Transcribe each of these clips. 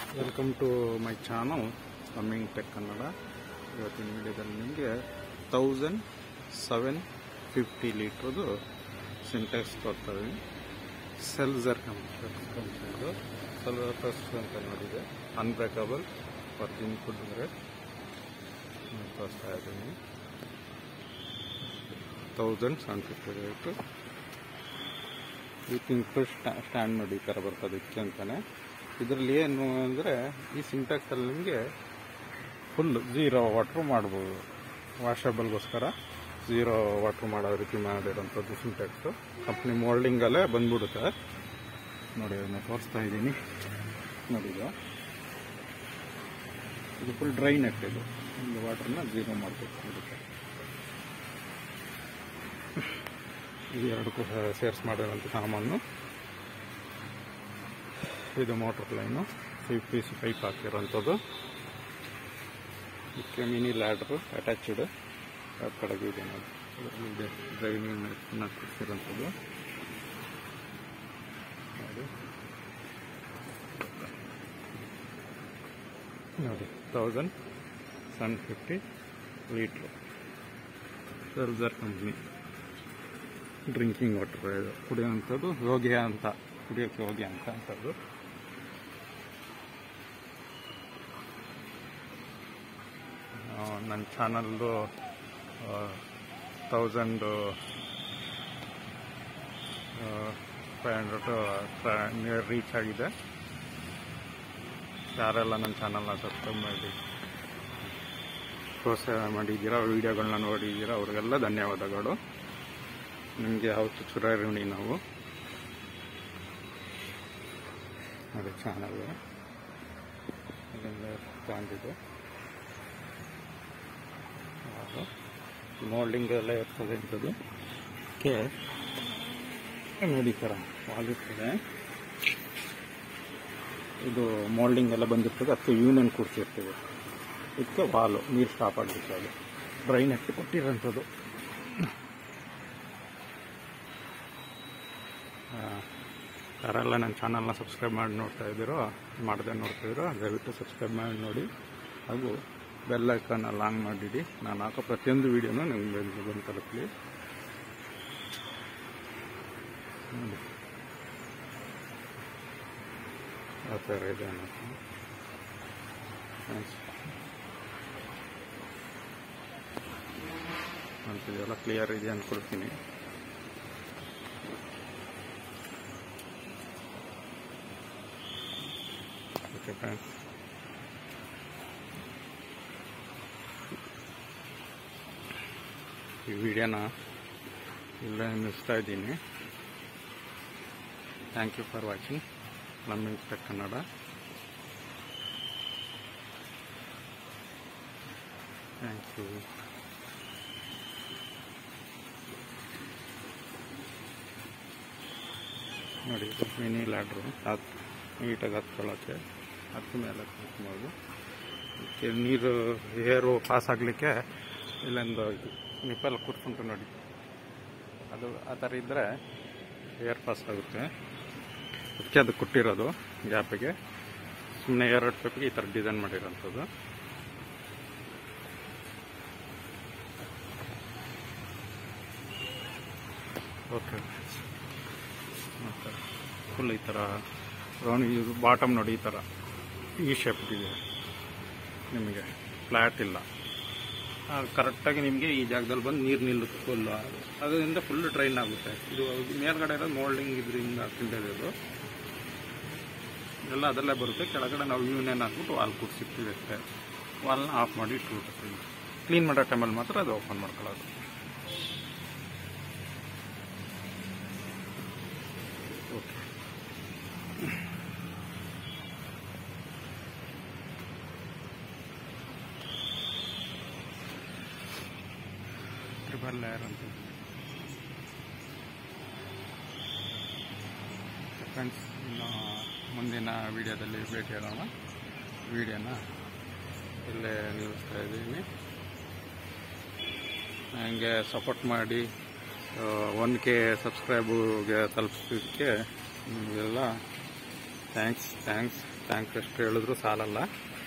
welcome to my channel swimming tech Kannada ಇವತ್ತಿನ ವಿಡಿಯೋದಲ್ಲಿ ನಿಮಗೆ ತೌಸಂಡ್ ಸೆವೆನ್ ಫಿಫ್ಟಿ ಲೀಟ್ರದು ಸಿಂಟೆಕ್ಸ್ ಕೊಡ್ತಾ ಇದ್ದೀನಿ ಸೆಲ್ಸರ್ ಕಂಪ್ನಿದು ಸೆಲ್ಸರ್ಸ್ ಅಂತ ನೋಡಿದೆ ಅನ್ಬ್ರೇಕಬಲ್ ವರ್ಕಿಂಗ್ ಫುಡ್ ಗ್ರೇಡ್ ತೋರಿಸ್ತಾ ಇದ್ದೀನಿ ತೌಸಂಡ್ ಸೆವೆನ್ ಫಿಫ್ಟಿ ರೇಟು ಈ ತಿಂಗಳು ಸ್ಟ್ಯಾಂಡ್ ನೋಡಿ ಈ ಥರ ಬರ್ತದೆ ಇದಕ್ಕೆ ಅಂತಾನೆ ಇದರಲ್ಲಿ ಏನು ಅಂದರೆ ಈ ಸಿಂಟ್ಯಾಕ್ಸಲ್ಲಿ ನಿಮಗೆ ಫುಲ್ ಝೀರೋ ವಾಟ್ರು ಮಾಡ್ಬೋದು ವಾಷಬಲ್ಗೋಸ್ಕರ ಝೀರೋ ವಾಟ್ರ್ ಮಾಡೋ ರೀತಿ ಮಾಡಿರೋಂಥದ್ದು ಸಿಂಟ್ಯಾಕ್ಸು ಕಂಪ್ನಿ ಮೋಲ್ಡಿಂಗಲ್ಲೇ ಬಂದ್ಬಿಡುತ್ತೆ ನೋಡಿ ಅದನ್ನ ತೋರಿಸ್ತಾ ಇದ್ದೀನಿ ನೋಡಿ ಇದು ಇದು ಫುಲ್ ಡ್ರೈ ನೆಟ್ ಇದು ಒಂದು ವಾಟ್ರನ್ನ ಝೀರೋ ಮಾಡಬೇಕು ಅದಕ್ಕೆ ಇದು ಎರಡಕ್ಕೂ ಸೇರ್ಸ್ ಮಾಡಿರೋಂಥ ಸಾಮಾನು ಇದು motor line five piece pipe ಹಾಕಿರೋಂಥದ್ದು ಇದಕ್ಕೆ ಮಿನಿ ಲ್ಯಾಡ್ರು ಅಟ್ಯಾಚ್ಡ್ ಆ ಕಡೆಗೆ ಇದೆ ನೋಡಿ ಇದರಲ್ಲಿ ಇದೆ ಡ್ರೈವಿಂಗ್ ಹಾಕಿರೋಂಥದ್ದು ನೋಡಿ ನೋಡಿ ತೌಸಂಡ್ ಸೆವೆನ್ ಫಿಫ್ಟಿ ಲೀಟ್ರು ಸೆಲ್ಸರ್ ಕಂಪ್ನಿ ಡ್ರಿಂಕಿಂಗ್ ವಾಟರ್ ಇದು ಕುಡಿಯೋಂಥದ್ದು ಯೋಗ್ಯ ಅಂತ ಕುಡಿಯೋಕ್ಕೆ ಯೋಗ್ಯ ಅಂತ ಅಂಥದ್ದು ನನ್ನ ಚಾನಲ್ದು thousand five hundred near reach ಆಗಿದೆ ಯಾರೆಲ್ಲ ನನ್ನ ಚಾನಲ್ನ ಸಬ್ಸ್ಕ್ರೈಬ್ ಮಾಡಿ ಪ್ರೋತ್ಸಾಹ ಮಾಡಿದ್ದೀರಾ ವೀಡಿಯೋಗಳನ್ನ ನೋಡಿದ್ದೀರಾ ಅವ್ರಿಗೆಲ್ಲ ಧನ್ಯವಾದಗಳು ನಿಮಗೆ ಯಾವತ್ತು ಚುರಾರುಣಿ ನಾವು ನೋಡಿ ಚಾನಲ್ ಅಲ್ಲಿಂದ ತಗೊಂಡಿದ್ದು ಮೋಲ್ಡಿಂಗ್ ಎಲ್ಲ ಇರ್ತದೆ ಇಂಥದ್ದು ಕೆ ನೋಡಿ ಥರ ವಾಲ್ ಇರ್ತದೆ ಇದು ಮೋಲ್ಡಿಂಗ್ ಎಲ್ಲ ಬಂದಿರ್ತದೆ ಅದಕ್ಕೆ ಯೂನಿಯನ್ ಕೂಡ್ಸಿರ್ತೀವಿ ಇದಕ್ಕೆ ವಾಲು ನೀರು ಸ್ಟಾಪ್ ಆಗಿರುತ್ತೆ ಅದು ಡ್ರೈ ನೆಟ್ ಕೊಟ್ಟಿರೋಂಥದ್ದು ಯಾರೆಲ್ಲ ನನ್ನ ಚಾನಲ್ನ ಸಬ್ಸ್ಕ್ರೈಬ್ ಮಾಡಿ ನೋಡ್ತಾ ಇದ್ದೀರೋ ಮಾಡದೆ ನೋಡ್ತಾ ಇದ್ದೀರೋ ದಯವಿಟ್ಟು ಸಬ್ಸ್ಕ್ರೈಬ್ ಮಾಡಿ ನೋಡಿ ಹಾಗೂ ಬೆಲ್ ಐಕಾನ್ ಲಾಂಗ್ ಮಾಡಿಡಿ ನಾನು ಹಾಕೋ ಪ್ರತಿಯೊಂದು ವೀಡಿಯೋನು ನಿಮ್ಗೆ ಬಂದು ತಲುಪಲಿ ನೋಡಿ ಆ ಥರ ಇದೆ ಅನ್ನೋದು ಇದೆಲ್ಲ ಕ್ಲಿಯರ್ ಇದೆ ಅಂದ್ಕೊಡ್ತೀನಿ ಓಕೆ ಫ್ರೆಂಡ್ಸ್ ಈ ವಿಡಿಯೋನ ಇಲ್ಲೇ ನಿಲ್ಲಿಸ್ತಾ ಇದ್ದೀನಿ thank you for watching plumbing tech Kannada thank you ನೋಡಿ ಇದು ಮಿನಿ ಲ್ಯಾಡ್ರು ಹತ್ತು ನೀಟಾಗಿ ಹತ್ಕೊಳ್ಳೋಕ್ಕೆ ಹತ್ತು ಮೇಲೆ ಹತ್ಬೋದು ಅದಕ್ಕೆ ನೀರು ಏರು ಪಾಸ್ ಆಗಲಿಕ್ಕೆ ಇಲ್ಲೊಂದು ನಿಪ್ಪಲ್ ಕೂರ್ಸ್ಕೊಂಡು ನೋಡಿ ಅದು ಆ ಥರ ಇದ್ದರೆ ಏರ್ ಪಾಸ್ ಆಗುತ್ತೆ ಅದಕ್ಕೆ ಅದು ಕೊಟ್ಟಿರೋದು ಗ್ಯಾಪಿಗೆ ಸುಮ್ಮನೆ ಎರಡು ಪೈಪಿಗೆ ಈ ಥರ ಡಿಸೈನ್ ಮಾಡಿರೋಂಥದ್ದು ಓಕೆ ಮತ್ತು ಫುಲ್ ಈ ಥರ ರೌಂಡ್ ಇದು ಬಾಟಮ್ ನೋಡಿ ಈ ಥರ ಈ ಶೇಪ್ ಇದೆ ನಿಮಗೆ ಫ್ಲ್ಯಾಟ್ ಇಲ್ಲ ಕರೆಕ್ಟಾಗಿ ನಿಮಗೆ ಈ ಜಾಗದಲ್ಲಿ ಬಂದು ನೀರು ನಿಲ್ಲುತ್ತೆ ಫುಲ್ ಅದರಿಂದ ಫುಲ್ ಡ್ರೈನ್ ಆಗುತ್ತೆ ಇದು ಮೇಲ್ಗಡೆ ಇರೋದು ಮೋಲ್ಡಿಂಗ್ ಇದರಿಂದ ತಿಂಡಿರೋದು ಎಲ್ಲ ಅದರಲ್ಲೇ ಬರುತ್ತೆ ಕೆಳಗಡೆ ನಾವು ಯೂನಿಯನ್ ಹಾಕ್ಬಿಟ್ಟು ವಾಲ್ ಕೂಡಿಸಿರ್ತೀವಿ ಅಷ್ಟೇ ವಾಲ್ನ ಆಫ್ ಮಾಡಿ ಇಟ್ಬಿಟ್ಟು ಕ್ಲೀನ್ ಮಾಡೋ ಟೈಮಲ್ಲಿ ಮಾತ್ರ ಅದು ಓಪನ್ ಮಾಡ್ಕೊಳ್ಳೋದು ಓಕೆ ಟ್ರಿಬಲ್ ಲೇಯರ್ ಅಂತ ಫ್ರೆಂಡ್ಸ್ ಇನ್ನು ಮುಂದಿನ ವಿಡಿಯೋದಲ್ಲಿ ಭೇಟಿಯಾಗೋಣ ವಿಡಿಯೋನ ಇಲ್ಲೇ ನಿಲ್ಲಿಸ್ತಾ ಇದ್ದೀನಿ ನನಗೆ ಸಪೋರ್ಟ್ ಮಾಡಿ ಒನ್ ಕೆ ಸಬ್ಸ್ಕ್ರೈಬುಗೆ ತಲುಪಿಸೋದಕ್ಕೆ ನಿಮಗೆಲ್ಲ ಥ್ಯಾಂಕ್ಸ್ ಥ್ಯಾಂಕ್ಸ್ ಟ್ಯಾಂಕ್ ಎಷ್ಟು ಹೇಳಿದ್ರು ಸಾಲಲ್ಲ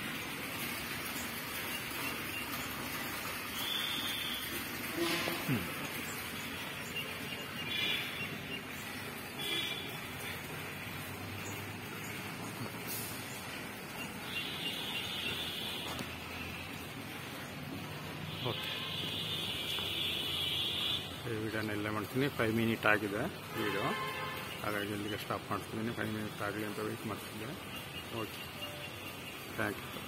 ಓಕೆ ಈ ವಿಡಿಯೋನ ಇಲ್ಲೇ ಮಾಡ್ತೀನಿ ಫೈವ್ ಮಿನಿಟ್ ಆಗಿದೆ ವಿಡಿಯೋ ಹಾಗಾಗಿ ಇಲ್ಲಿಗೆ ಸ್ಟಾಪ್ ಮಾಡ್ತಿದ್ದೀನಿ ಫೈವ್ ಮಿನಿಟ್ ಆಗಲಿ ಅಂತ ವೆಯ್ಟ್ ಮಾಡ್ತಿದ್ದೀನಿ ಓಕೆ ಥ್ಯಾಂಕ್ ಯು